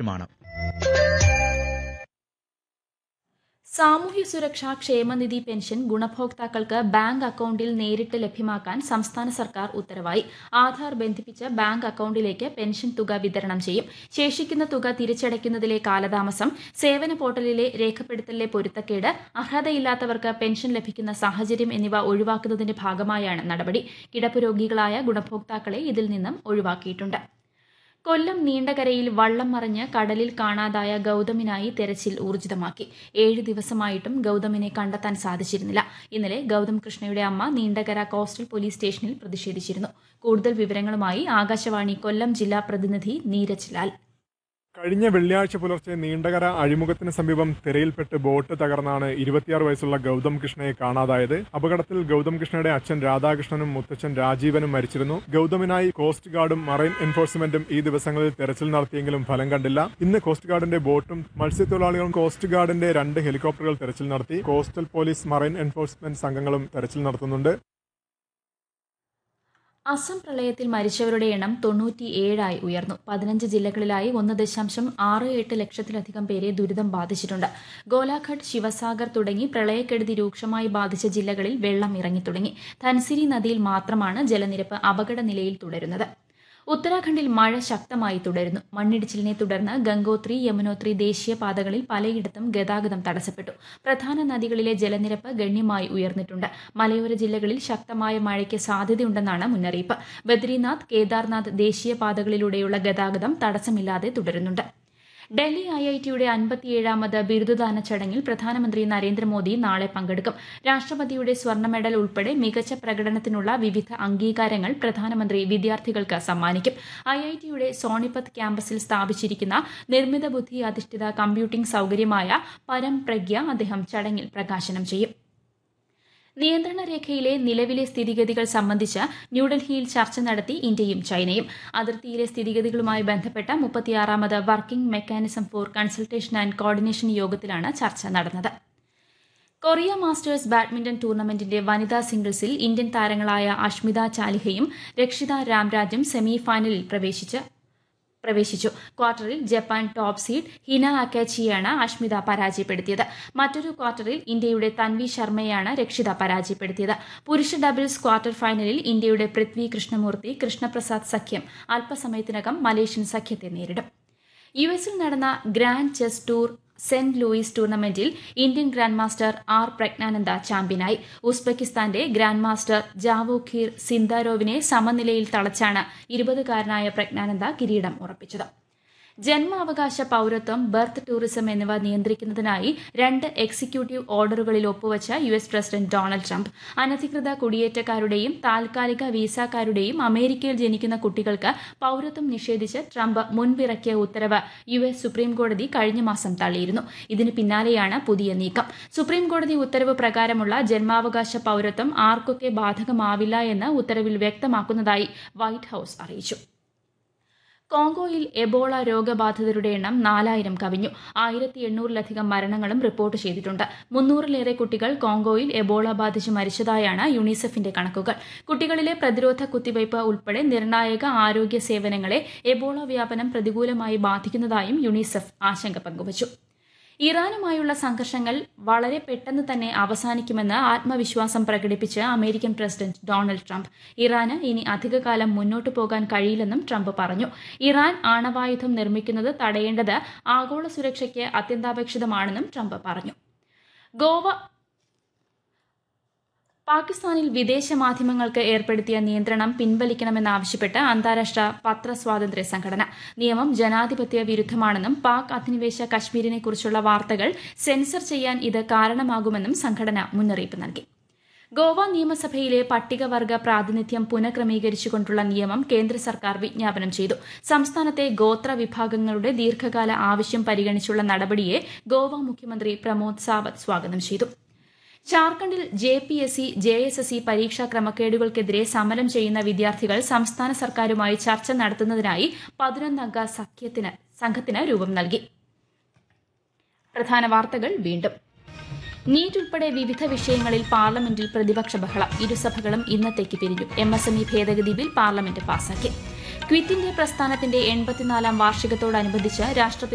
ലഭ്യമാണ് സാമൂഹ്യ സുരക്ഷാ ക്ഷേമനിധി പെൻഷൻ ഗുണഭോക്താക്കൾക്ക് ബാങ്ക് അക്കൌണ്ടിൽ നേരിട്ട് ലഭ്യമാക്കാൻ സംസ്ഥാന സർക്കാർ ഉത്തരവായി ആധാർ ബന്ധിപ്പിച്ച് ബാങ്ക് അക്കൌണ്ടിലേക്ക് പെൻഷൻ തുക വിതരണം ചെയ്യും ശേഷിക്കുന്ന തുക തിരിച്ചടയ്ക്കുന്നതിലെ കാലതാമസം സേവന പോർട്ടലിലെ രേഖപ്പെടുത്തലിലെ പൊരുത്തക്കേട് അർഹതയില്ലാത്തവർക്ക് പെൻഷൻ ലഭിക്കുന്ന സാഹചര്യം എന്നിവ ഒഴിവാക്കുന്നതിന്റെ ഭാഗമായാണ് നടപടി കിടപ്പ് രോഗികളായ ഗുണഭോക്താക്കളെ ഇതിൽ നിന്നും ഒഴിവാക്കിയിട്ടുണ്ട് കൊല്ലം നീണ്ടകരയിൽ വള്ളം മറിഞ്ഞ് കടലിൽ കാണാതായ ഗൌതമിനായി തെരച്ചിൽ ഊർജിതമാക്കി ഏഴ് ദിവസമായിട്ടും ഗൌതമിനെ കണ്ടെത്താൻ സാധിച്ചിരുന്നില്ല ഇന്നലെ ഗൌതം കൃഷ്ണയുടെ അമ്മ നീണ്ടകര കോസ്റ്റൽ പോലീസ് സ്റ്റേഷനിൽ പ്രതിഷേധിച്ചിരുന്നു കൂടുതൽ വിവരങ്ങളുമായി ആകാശവാണി കൊല്ലം ജില്ലാ പ്രതിനിധി നീരജ് ലാൽ കഴിഞ്ഞ വെള്ളിയാഴ്ച പുലർച്ചെ നീണ്ടകര അഴിമുഖത്തിന് സമീപം തിരയിൽപ്പെട്ട് ബോട്ട് തകർന്നാണ് ഇരുപത്തിയാറ് വയസ്സുള്ള ഗൗതം കൃഷ്ണയെ കാണാതായത് അപകടത്തിൽ ഗൗതം കൃഷ്ണയുടെ അച്ഛൻ രാധാകൃഷ്ണനും മുത്തച്ഛൻ രാജീവനും മരിച്ചിരുന്നു ഗൗതമിനായി കോസ്റ്റ് ഗാർഡും മറൈൻ എൻഫോഴ്സ്മെന്റും ഈ ദിവസങ്ങളിൽ തെരച്ചിൽ നടത്തിയെങ്കിലും ഫലം കണ്ടില്ല ഇന്ന് കോസ്റ്റ് ഗാർഡിന്റെ ബോട്ടും മത്സ്യത്തൊഴിലാളികളും കോസ്റ്റ് ഗാർഡിന്റെ രണ്ട് ഹെലികോപ്റ്ററുകൾ തെരച്ചിൽ നടത്തി കോസ്റ്റൽ പോലീസ് മറൈൻ എൻഫോഴ്സ്മെന്റ് സംഘങ്ങളും തെരച്ചിൽ നടത്തുന്നുണ്ട് അസം പ്രളയത്തിൽ മരിച്ചവരുടെ എണ്ണം തൊണ്ണൂറ്റിയേഴായി ഉയർന്നു പതിനഞ്ച് ജില്ലകളിലായി ഒന്ന് ദശാംശം ആറ് എട്ട് ലക്ഷത്തിലധികം പേരെ ദുരിതം ബാധിച്ചിട്ടുണ്ട് ഗോലാഘട്ട് ശിവസാഗർ തുടങ്ങി പ്രളയക്കെടുതി രൂക്ഷമായി ബാധിച്ച ജില്ലകളിൽ വെള്ളം ഇറങ്ങിത്തുടങ്ങി ധൻസിരി നദിയിൽ മാത്രമാണ് ജലനിരപ്പ് അപകട നിലയിൽ തുടരുന്നത് ഉത്തരാഖണ്ഡിൽ മഴ ശക്തമായി തുടരുന്നു മണ്ണിടിച്ചിലിനെ തുടർന്ന് ഗംഗോത്രി യമുനോത്രി ദേശീയപാതകളിൽ പലയിടത്തും ഗതാഗതം തടസ്സപ്പെട്ടു പ്രധാന നദികളിലെ ജലനിരപ്പ് ഗണ്യമായി ഉയർന്നിട്ടുണ്ട് മലയോര ജില്ലകളിൽ ശക്തമായ മഴയ്ക്ക് സാധ്യതയുണ്ടെന്നാണ് മുന്നറിയിപ്പ് ബദ്രിനാഥ് കേദാർനാഥ് ദേശീയപാതകളിലൂടെയുള്ള ഗതാഗതം തടസ്സമില്ലാതെ തുടരുന്നുണ്ട് ഡൽഹി ഐ ഐ ടിയുടെ അൻപത്തിയേഴാമത് ബിരുദദാന ചടങ്ങിൽ പ്രധാനമന്ത്രി നരേന്ദ്രമോദി നാളെ പങ്കെടുക്കും രാഷ്ട്രപതിയുടെ സ്വർണ്ണ മെഡൽ ഉൾപ്പെടെ മികച്ച പ്രകടനത്തിനുള്ള വിവിധ അംഗീകാരങ്ങൾ പ്രധാനമന്ത്രി വിദ്യാർത്ഥികൾക്ക് സമ്മാനിക്കും ഐ ഐ ടിയുടെ സോണിപത് ക്യാമ്പസിൽ സ്ഥാപിച്ചിരിക്കുന്ന നിർമ്മിത ബുദ്ധി അധിഷ്ഠിത കമ്പ്യൂട്ടിംഗ് സൌകര്യമായ പരം പ്രഗ്യ അദ്ദേഹം ചടങ്ങിൽ പ്രകാശനം ചെയ്യും നിയന്ത്രണ രേഖയിലെ നിലവിലെ സ്ഥിതിഗതികൾ സംബന്ധിച്ച് ന്യൂഡൽഹിയിൽ ചർച്ച നടത്തി ഇന്ത്യയും ചൈനയും അതിർത്തിയിലെ സ്ഥിതിഗതികളുമായി ബന്ധപ്പെട്ട മുപ്പത്തിയാറാമത് working mechanism for consultation and coordination യോഗത്തിലാണ് ചർച്ച നടന്നത് കൊറിയ മാസ്റ്റേഴ്സ് ബാഡ്മിന്റൺ ടൂർണമെന്റിന്റെ വനിതാ സിംഗിൾസിൽ ഇന്ത്യൻ താരങ്ങളായ അഷ്മിത ചാലിഹയും രക്ഷിത രാംരാജും സെമി ഫൈനലിൽ പ്രവേശിച്ച് പ്രവേശിച്ചു ക്വാർട്ടറിൽ ജപ്പാൻ ടോപ്പ് സീഡ് ഹിന അക്കാച്ചിയാണ് അഷ്മിത പരാജയപ്പെടുത്തിയത് മറ്റൊരു ക്വാർട്ടറിൽ ഇന്ത്യയുടെ തൻവി ശർമ്മയാണ് രക്ഷിത പരാജയപ്പെടുത്തിയത് പുരുഷ ഡബിൾസ് ക്വാർട്ടർ ഫൈനലിൽ ഇന്ത്യയുടെ പൃഥ്വി കൃഷ്ണമൂർത്തി കൃഷ്ണപ്രസാദ് സഖ്യം അല്പസമയത്തിനകം മലേഷ്യൻ സഖ്യത്തെ നേരിടും യു എസിൽ നടന്ന grand chess tour Saint Louis ടൂർണമെന്റിൽ Indian grand master R Praggnanandhaa ചാമ്പ്യനായി ഉസ്ബെക്കിസ്ഥാന്റെ ഗ്രാൻഡ് മാസ്റ്റർ ജാവോഖീർ സിന്ദാരോവിനെ സമനിലയിൽ തളച്ചാണ് ഇരുപതുകാരനായ പ്രജ്ഞാനന്ദ കിരീടം ഉറപ്പിച്ചത് ജന്മാവകാശ പൌരത്വം ബർത്ത് ടൂറിസം എന്നിവ നിയന്ത്രിക്കുന്നതിനായി രണ്ട് എക്സിക്യൂട്ടീവ് ഓർഡറുകളിൽ ഒപ്പുവച്ച U S president Donald Trump അനധികൃത കുടിയേറ്റക്കാരുടെയും താൽക്കാലിക വീസാക്കാരുടെയും അമേരിക്കയിൽ ജനിക്കുന്ന കുട്ടികൾക്ക് പൌരത്വം നിഷേധിച്ച് ട്രംപ് മുൻപിറക്കിയ ഉത്തരവ് യു എസ് സുപ്രീംകോടതി കഴിഞ്ഞ മാസം തള്ളിയിരുന്നു ഇതിന് പിന്നാലെയാണ് പുതിയ നീക്കം സുപ്രീംകോടതി ഉത്തരവ് പ്രകാരമുള്ള ജന്മാവകാശ പൌരത്വം ആർക്കൊക്കെ ബാധകമാവില്ല എന്ന് ഉത്തരവിൽ വ്യക്തമാക്കുന്നതായി വൈറ്റ് ഹൌസ് അറിയിച്ചു കോങ്കോയിൽ എബോള രോഗബാധിതരുടെ എണ്ണം നാലായിരം കവിഞ്ഞു ആയിരത്തി എണ്ണൂറിലധികം മരണങ്ങളും റിപ്പോർട്ട് ചെയ്തിട്ടുണ്ട് മുന്നൂറിലേറെ കുട്ടികൾ കോങ്കോയിൽ എബോള ബാധിച്ച് മരിച്ചതായാണ് യുണിസെഫിന്റെ കണക്കുകൾ കുട്ടികളിലെ പ്രതിരോധ കുത്തിവയ്പ് ഉൾപ്പെടെ നിർണായക ആരോഗ്യ സേവനങ്ങളെ എബോള വ്യാപനം പ്രതികൂലമായി ബാധിക്കുന്നതായും യുണിസെഫ് ആശങ്ക പങ്കുവച്ചു ഇറാനുമായുള്ള സംഘർഷങ്ങൾ വളരെ പെട്ടെന്ന് തന്നെ അവസാനിക്കുമെന്ന് ആത്മവിശ്വാസം പ്രകടിപ്പിച്ച് അമേരിക്കൻ പ്രസിഡന്റ് ഡൊണാൾഡ് ട്രംപ് ഇറാന് ഇനി അധികകാലം മുന്നോട്ടു പോകാൻ കഴിയില്ലെന്നും ട്രംപ് പറഞ്ഞു ഇറാൻ ആണവായുധം നിർമ്മിക്കുന്നത് തടയേണ്ടത് ആഗോള സുരക്ഷയ്ക്ക് അത്യന്താപേക്ഷിതമാണെന്നും ട്രംപ് പറഞ്ഞു ഗോവ പാകിസ്ഥാനിൽ വിദേശ മാധ്യമങ്ങൾക്ക് ഏർപ്പെടുത്തിയ നിയന്ത്രണം പിൻവലിക്കണമെന്നാവശ്യപ്പെട്ട് അന്താരാഷ്ട്ര പത്രസ്വാതന്ത്ര്യ സംഘടന നിയമം ജനാധിപത്യ വിരുദ്ധമാണെന്നും പാക് അധിനിവേശ കശ്മീരിനെ കുറിച്ചുള്ള വാർത്തകൾ സെൻസർ ചെയ്യാൻ ഇത് കാരണമാകുമെന്നും സംഘടന മുന്നറിയിപ്പ് നൽകി ഗോവ നിയമസഭയിലെ പട്ടികവർഗ പ്രാതിനിധ്യം പുനഃക്രമീകരിച്ചുകൊണ്ടുള്ള നിയമം കേന്ദ്ര സർക്കാർ വിജ്ഞാപനം ചെയ്തു സംസ്ഥാനത്തെ ഗോത്ര വിഭാഗങ്ങളുടെ ദീർഘകാല ആവശ്യം പരിഗണിച്ചുള്ള നടപടിയെ ഗോവ മുഖ്യമന്ത്രി പ്രമോദ് സാവന്ത് സ്വാഗതം ചെയ്തു ജാർഖണ്ഡിൽ J P S C J S S C പരീക്ഷാ ക്രമക്കേടുകൾക്കെതിരെ സമരം ചെയ്യുന്ന വിദ്യാർത്ഥികൾ സംസ്ഥാന സർക്കാരുമായി ചർച്ച നടത്തുന്നതിനായി പതിനൊന്നംഗ സഖ്യത്തിന് സംഘത്തിന് രൂപം നൽകി പ്രധാന വാർത്തകൾ വീണ്ടും നീറ്റ് ഉൾപ്പെടെ വിവിധ വിഷയങ്ങളിൽ പാർലമെന്റിൽ പ്രതിപക്ഷ ബഹളം ഇരുസഭകളും ഇന്നത്തേക്ക് പിരിഞ്ഞു എം എസ് എം ഇ ഭേദഗതി ബിൽ പാർലമെന്റ് പാസാക്കി ക്വിറ്റ് ഇന്ത്യ പ്രസ്ഥാനത്തിന്റെ എൺപത്തിനാലാം വാർഷികത്തോടനുബന്ധിച്ച് രാഷ്ട്രപതി